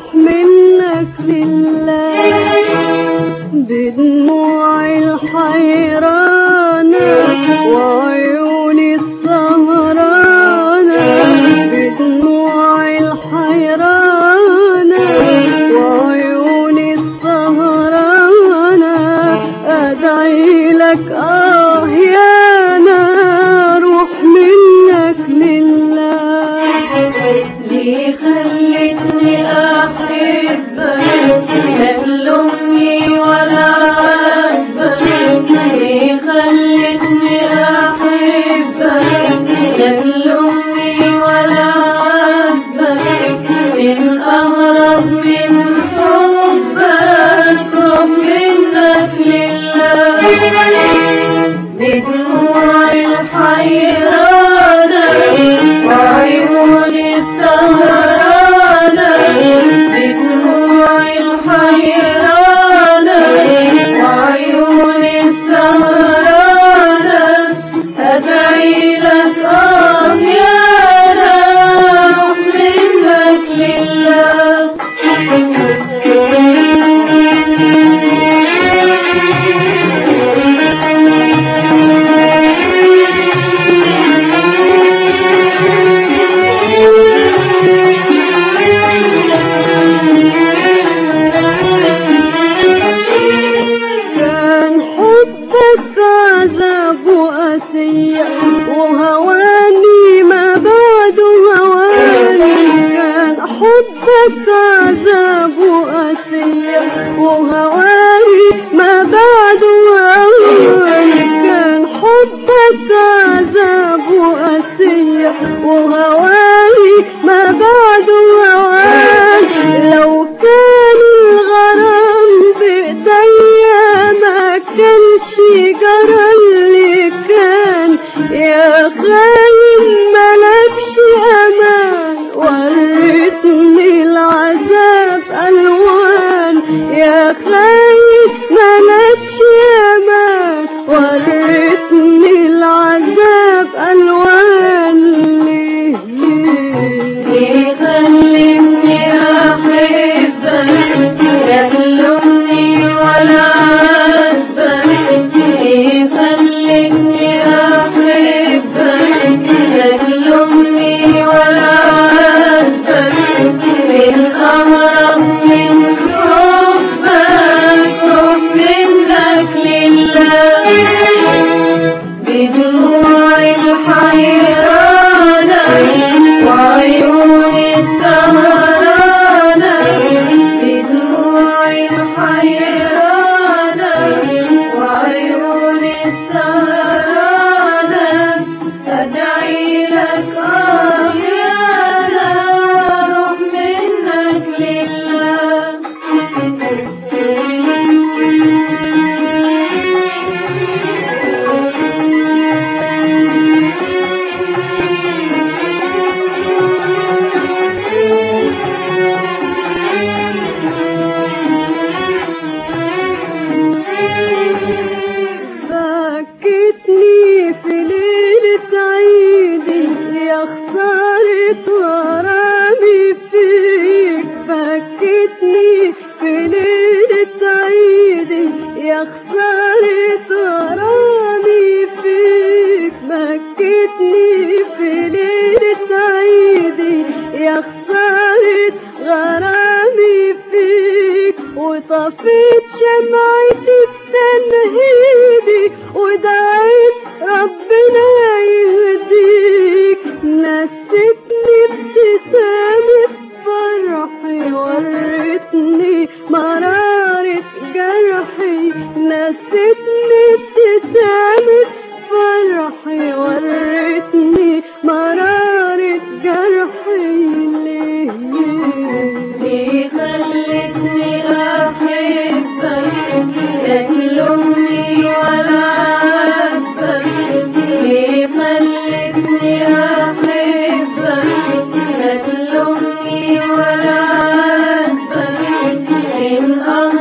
منك لله بدموع الحيرانة وعيوني السهرانة بدموع الحيرانة وعيوني السهرانة أدعي لك آه يا نار روح منك لله ليه خلتني أحبك لا تلومني ولا عاتبك ليه خلتني أحبك لا تلومني ولا عاتبك من أغرب من حبك روح منك لله بدموع الحيرانة وعيوني السهرانة بدموع الحيرانة وعيوني السهرانة أدعي لك آه يا نار روح منك كان حبك عذاب وأسية وهواني ما بعد هواني كان حبك عذاب وأسية وهواني ما بعد هواني كان حبك عذاب وأسية وهواني ما بعد هواني لو كان الغرام بإيديا ما كانش جرى اللي كان يا خاين ملكش أمان وريتني العذاب ألوان يا خاين ملكش أمان وريتني العذاب ألوان ليه ليه ليه خلتني أحبك لا تلومني ولا عاتبك ليه خلتني أحبك لا تلومني ولا عاتبك من أغرب من حبك روح منك لله بدموع الحيرانة وعيوني السهرانة بدموع الحيرانة وعيوني السهرانة أدعي لك آه يا نار روح منك فكتني في ليلة عيدي يا خسارة غرامي فيك فكتني في ليلة عيدي يا خسارة غرامي فيك بكتني في ليلة عيدي يا خسارة غرامي فيك وطفيت شمعتي بتنهيدي ودعيت ربنا يهديك نستني ابتسامة فرحي ورتني مرارة جرحي نستني ابتسامة فرحي ورتني مرارة جرحي ليه ليه خلتني أحبك لا تلومني ولا عاتبك ليه خلتني أحبك لا تلومني ولا عاتبك إن